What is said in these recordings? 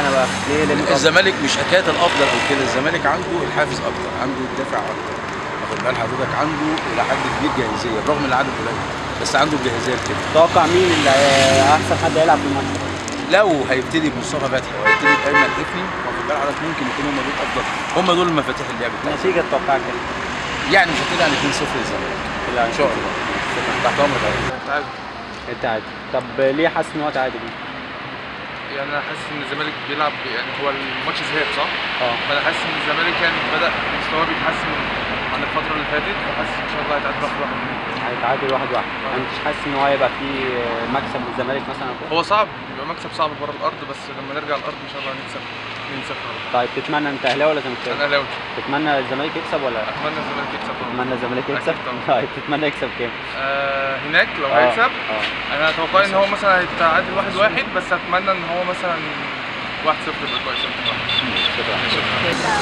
اشمعنى بقى؟ ليه ليه الأفضل؟ الزمالك مش حكايه الافضل او كده الزمالك عنده الحافز اكتر عنده الدافع اكتر واخد بال حضرتك عنده الى حد كبير جاهزيه برغم ان العدد قليل بس عنده الجاهزيه لكده تتوقع مين اللي آه، احسن حد هيلعب في الماتش؟ لو هيبتدي بمصطفى فتحي وهيبتدي بايمن حفني واخد بال حضرتك ممكن يكونوا هم دول افضل هم دول المفاتيح اللعب بتاعتهم النتيجه تتوقع كام؟ يعني مش هتبقى عن 2-0 للزمالك لا ان شاء الله تحت امرك يا رب. تعادل انت عادي طب ليه حاسس ان هو تعادل؟ يعني انا حاسس ان الزمالك بيلعب يعني هو الماتش ذهاب صح؟ اه فانا حاسس ان الزمالك يعني بدا مستواه بيتحسن عن الفتره اللي فاتت فحاسس ان شاء الله هيتعادل واحد واحد هيتعادل واحد واحد يعني انت مش حاسس ان هو هيبقى فيه مكسب للزمالك مثلا أو كده؟ هو صعب بيبقى مكسب صعب بره الارض بس لما نرجع الارض ان شاء الله هنكسب 2-0 طيب تتمنى انت اهلاوي ولا زملكاوي؟ انا اهلاوي تتمنى الزمالك يكسب ولا اتمنى الزمالك يكسب طبعا تتمنى الزمالك أكيد يكسب؟ طبعا. طيب تتمنى يكسب كام؟ آه هناك لو آه، هيكسب اه انا اتوقع ان هو مثلا هيتعادل واحد واحد بس اتمنى ان هو مثلا 1-0 يبقى كويس شكرا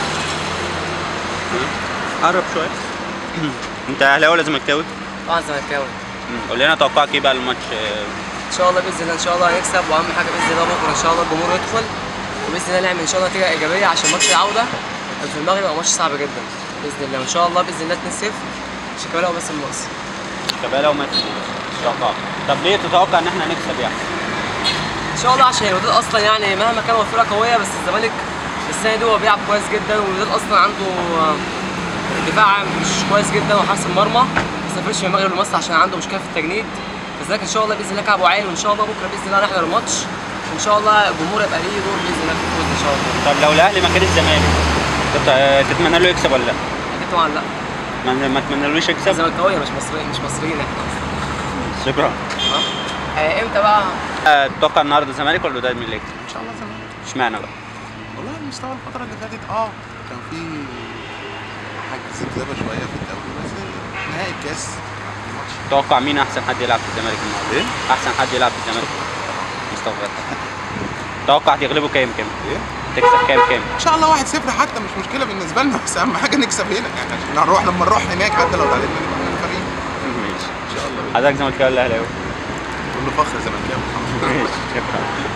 قرب شويه انت اهلاوي ولا زملكاوي؟ طبعا زملكاوي قول لنا توقعك ايه بقى الماتش ان شاء الله باذن الله ان شاء الله هنكسب واهم حاجه باذن الله بكره ان شاء الله الجمهور يدخل وباذن الله نعمل ان شاء الله نتيجه ايجابيه عشان ماتش العوده في المغرب هيبقى ماتش صعب جدا باذن الله وان شاء الله باذن الله 2-0 شيكابالا وبس المصري شيكابالا وماتش توقع طب ليه تتوقع ان احنا نكسب يعني؟ ان شاء الله عشان الوداد اصلا يعني مهما كان هو فرقه قويه بس الزمالك السنه دي هو بيلعب كويس جدا والوداد اصلا عنده آه، الدفاع مش كويس جدا وحارس المرمى ما سافرش من المغرب لمصر عشان عنده مشكله في التجنيد فذلك ان شاء الله باذن الله كعبه عالي وان شاء الله بكره باذن الله نحضر الماتش وان شاء الله الجمهور يبقى ليه دور باذن الله في الفوز ان شاء الله طب لو الاهلي مكان الزمالك تت- تتمنى له يكسب ولا لا؟ اكيد طبعا لا ما ما تتمنالوش يكسب؟ زملكاويه مش مصريين مش مصريين احنا اصلا شكرا آه، امتى بقى آه، تتوقع النهارده الزمالك ولا الوداد مين اللي يكسب؟ ان شاء الله زمان اشمعنى بقى؟ والله المستوى الفترة اللي فاتت اه كان في حاجة ذبذبة شوية في الدوري بس نهائي الكاس الماتش تتوقع مين احسن حد يلعب في الزمالك النهارده؟ ايه؟ احسن حد يلعب في الزمالك مصطفى فتحي توقع تغلبه كام كام؟ ايه؟ تكسب كام كام؟ ان شاء الله واحد صفر حتى مش مشكلة بالنسبة لنا بس اهم حاجة نكسب هنا يعني عشان نروح لما نروح هناك حتى لو تعادلنا نبقى احنا الفريق ماشي ان شاء الله حضرتك زملكاوي ولا اهلاوي؟ كله فخر زملكاوي الحمد لله ماشي شكرا